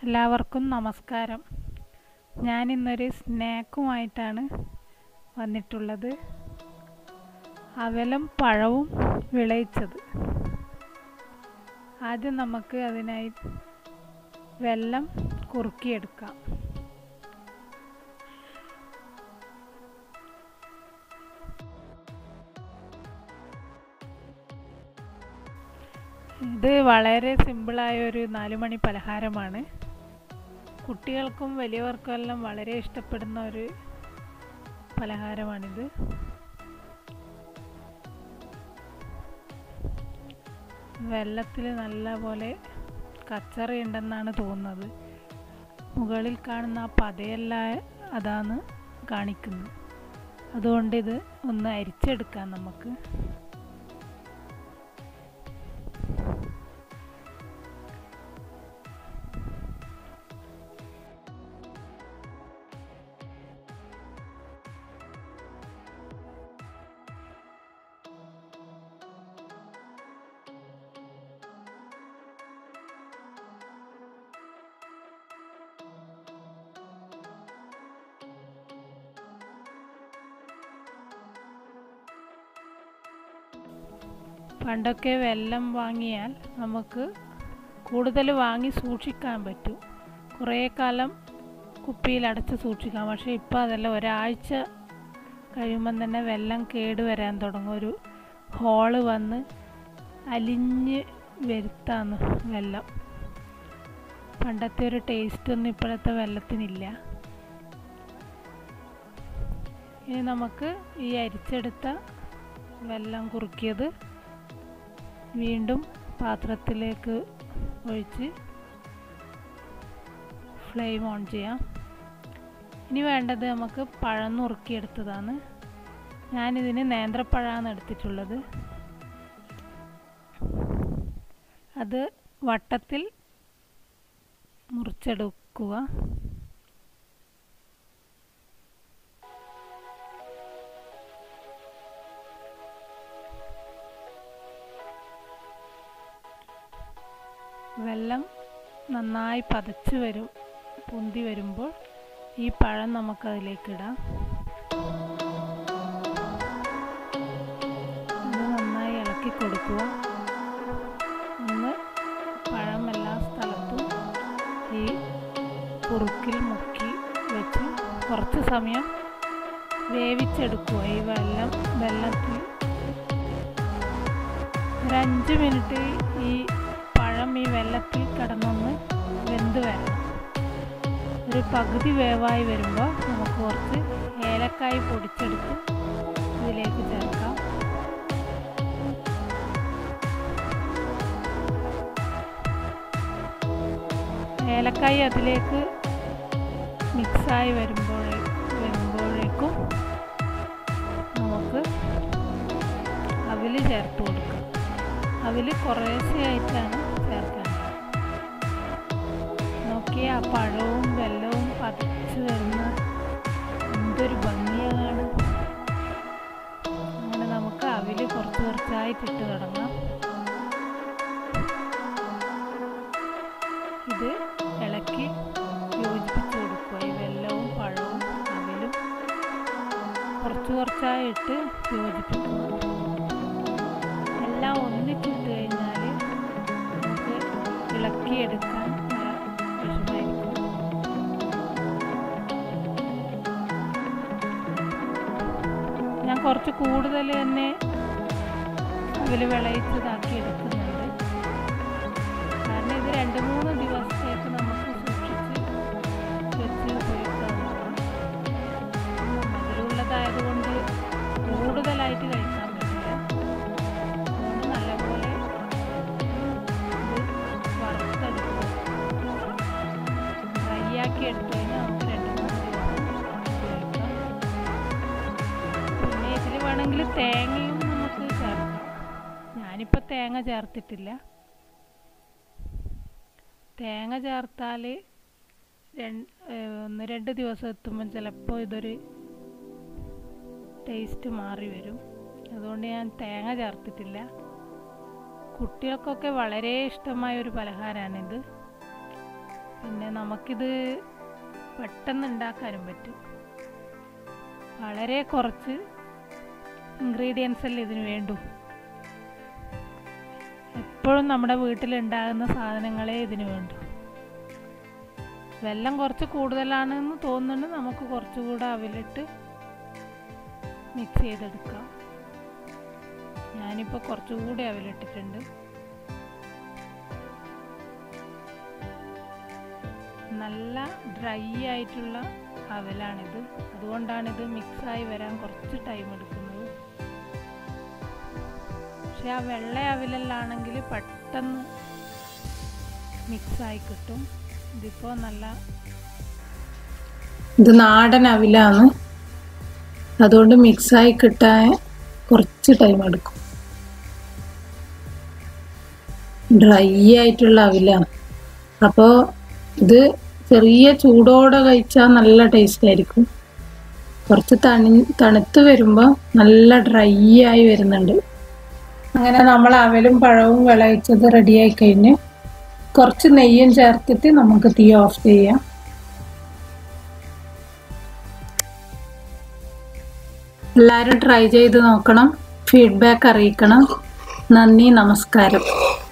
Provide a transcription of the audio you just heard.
എല്ലാവർക്കും നമസ്കാരം ഞാനിന്നൊരു സ്നാക്കുമായിട്ടാണ് വന്നിട്ടുള്ളത് അവലും പഴവും വിളയിച്ചത് ആദ്യം നമുക്ക് അതിനായി വെള്ളം കുറുക്കിയെടുക്കാം ഇത് വളരെ സിമ്പിളായ ഒരു നാലുമണി പലഹാരമാണ് കുട്ടികൾക്കും വലിയവർക്കും എല്ലാം വളരെ ഇഷ്ടപ്പെടുന്ന ഒരു പലഹാരമാണിത് വെള്ളത്തിൽ നല്ല പോലെ കച്ചറയുണ്ടെന്നാണ് തോന്നുന്നത് മുകളിൽ കാണുന്ന ആ പതയെല്ലാം അതാണ് കാണിക്കുന്നത് അതുകൊണ്ട് ഇത് ഒന്ന് അരിച്ചെടുക്കാം നമുക്ക് പണ്ടൊക്കെ വെള്ളം വാങ്ങിയാൽ നമുക്ക് കൂടുതൽ വാങ്ങി സൂക്ഷിക്കാൻ പറ്റും കുറേ കാലം കുപ്പിയിൽ അടച്ച് സൂക്ഷിക്കാം പക്ഷേ ഇപ്പോൾ അതല്ല ഒരാഴ്ച കഴിയുമ്പം തന്നെ വെള്ളം കേട് വരാൻ തുടങ്ങും ഒരു ഹോള് വന്ന് അലിഞ്ഞ് വരുത്താന്ന് വെള്ളം പണ്ടത്തെ ഒരു ടേസ്റ്റൊന്നും ഇപ്പോഴത്തെ വെള്ളത്തിനില്ല ഇനി നമുക്ക് ഈ അരിച്ചെടുത്ത വെള്ളം കുറുക്കിയത് വീണ്ടും പാത്രത്തിലേക്ക് ഒഴിച്ച് ഫ്ലെയിം ഓൺ ചെയ്യാം ഇനി വേണ്ടത് നമുക്ക് പഴം നുറുക്കിയെടുത്തതാണ് ഞാനിതിന് നേന്ത്രപ്പഴമാണ് എടുത്തിട്ടുള്ളത് അത് വട്ടത്തിൽ മുറിച്ചെടുക്കുക വെള്ളം നന്നായി പതച്ച് വരും പൊന്തി വരുമ്പോൾ ഈ പഴം നമുക്കതിലേക്ക് ഇടാം ഇത് നന്നായി ഇളക്കി കൊടുക്കുക ഒന്ന് പഴം എല്ലാ സ്ഥലത്തും ഈ കുറുക്കിൽ മുക്കി വെച്ച് കുറച്ച് സമയം വേവിച്ചെടുക്കുക ഈ വെള്ളം വെള്ളത്തിൽ ഒരു അഞ്ച് മിനിറ്റ് ഈ പഴം ഈ വെള്ളത്തിൽ കിടന്നൊന്ന് വെന്ത് വരണം ഒരു പകുതി വേവായി വരുമ്പോൾ നമുക്ക് കുറച്ച് ഏലക്കായ് പൊടിച്ചെടുത്ത് ഇതിലേക്ക് ചേർക്കാം ഏലക്കായ് അതിലേക്ക് മിക്സായി വരുമ്പോഴേ വരുമ്പോഴേക്കും നമുക്ക് അവിൽ ചേർത്ത് കൊടുക്കാം അവിൽ കുറേശ്ശെയായിട്ടാണ് ചേർക്കേണ്ടത് നോക്കി ആ പഴവും വെല്ലവും പതിച്ച് വരുന്ന എന്തൊരു ഭംഗിയാണ് അങ്ങനെ നമുക്ക് അവിൽ കുറച്ച് കുറച്ചായിട്ടിട്ട് തുടങ്ങാം ഇത് ഇളക്കി യോജിപ്പിച്ച് കൊടുക്കുക ഈ വെല്ലവും പഴവും അവിലും കുറച്ച് കുറച്ചായിട്ട് യോജിപ്പിക്കുക എല്ലാം ഒന്നിച്ചിട്ട് കഴിഞ്ഞാൽ നമുക്ക് ഇളക്കിയെടുക്കാൻ വിഷമായിരിക്കും ഞാൻ കുറച്ച് കൂടുതൽ തന്നെ അതിൽ വിളയിച്ചതാക്കി എടുക്കുന്നുണ്ട് കാരണം ഇത് രണ്ട് മൂന്ന് ദിവസത്തേക്ക് നമുക്ക് സൂക്ഷിച്ച് വെച്ച് ഉപയോഗിക്കാവുന്നതാണ് മധുരമുള്ളതായതുകൊണ്ട് കൂടുതലായിട്ട് കഴിക്കാൻ പറ്റില്ല അതുകൊണ്ട് നല്ലപോലെ ഇത് വറുത്തെടുക്കുക ഡ്രൈ ആക്കി എടുത്തു കഴിഞ്ഞാൽ നമുക്ക് രണ്ട് മൂന്ന് ദിവസം ഉപയോഗിക്കാം പിന്നെ ഇതിൽ വേണമെങ്കിൽ തേങ്ങയും നമുക്ക് ചേർക്കാം ഞാനിപ്പോൾ തേങ്ങ ചേർത്തിട്ടില്ല തേങ്ങ ചേർത്താൽ രണ്ട് ഒന്ന് രണ്ട് ദിവസം എത്തുമ്പം ചിലപ്പോൾ ഇതൊരു ടേസ്റ്റ് മാറി വരും അതുകൊണ്ട് ഞാൻ തേങ്ങ ചേർത്തിട്ടില്ല കുട്ടികൾക്കൊക്കെ വളരെ ഇഷ്ടമായ ഒരു പലഹാരമാണിത് പിന്നെ നമുക്കിത് പെട്ടെന്ന് ഉണ്ടാക്കാനും പറ്റും വളരെ കുറച്ച് ഇൻഗ്രീഡിയൻസ് അല്ലേ ഇതിന് വേണ്ടൂ എപ്പോഴും നമ്മുടെ വീട്ടിലുണ്ടാകുന്ന സാധനങ്ങളെ ഇതിന് വേണ്ടൂ വെള്ളം കുറച്ച് കൂടുതലാണെന്ന് തോന്നുന്നുണ്ട് നമുക്ക് കുറച്ചുകൂടെ അവിലിട്ട് മിക്സ് ചെയ്തെടുക്കാം ഞാനിപ്പോൾ കുറച്ചുകൂടി അവിലിട്ടിട്ടുണ്ട് നല്ല ഡ്രൈ ആയിട്ടുള്ള അവലാണിത് അതുകൊണ്ടാണിത് മിക്സായി വരാൻ കുറച്ച് ടൈം എടുക്കുന്നത് പക്ഷെ ആ വെള്ള അവിലെല്ലാണെങ്കിൽ പെട്ടെന്ന് മിക്സായി കിട്ടും ഇതിപ്പോൾ നല്ല ഇത് നാടൻ അവിലാണ് അതുകൊണ്ട് മിക്സായി കിട്ടാൻ കുറച്ച് ടൈം എടുക്കും ഡ്രൈ ആയിട്ടുള്ള അവിലാണ് അപ്പോൾ ഇത് ചെറിയ ചൂടോടെ കഴിച്ചാൽ നല്ല ടേസ്റ്റ് ആയിരിക്കും കുറച്ച് തണി തണുത്ത് വരുമ്പോൾ നല്ല ഡ്രൈ ആയി വരുന്നുണ്ട് അങ്ങനെ നമ്മൾ അവലും പഴവും വിളയിച്ചത് റെഡിയായി കഴിഞ്ഞ് കുറച്ച് നെയ്യും ചേർത്തിട്ട് നമുക്ക് തീ ഓഫ് ചെയ്യാം എല്ലാവരും ട്രൈ ചെയ്ത് നോക്കണം ഫീഡ്ബാക്ക് അറിയിക്കണം നന്ദി നമസ്കാരം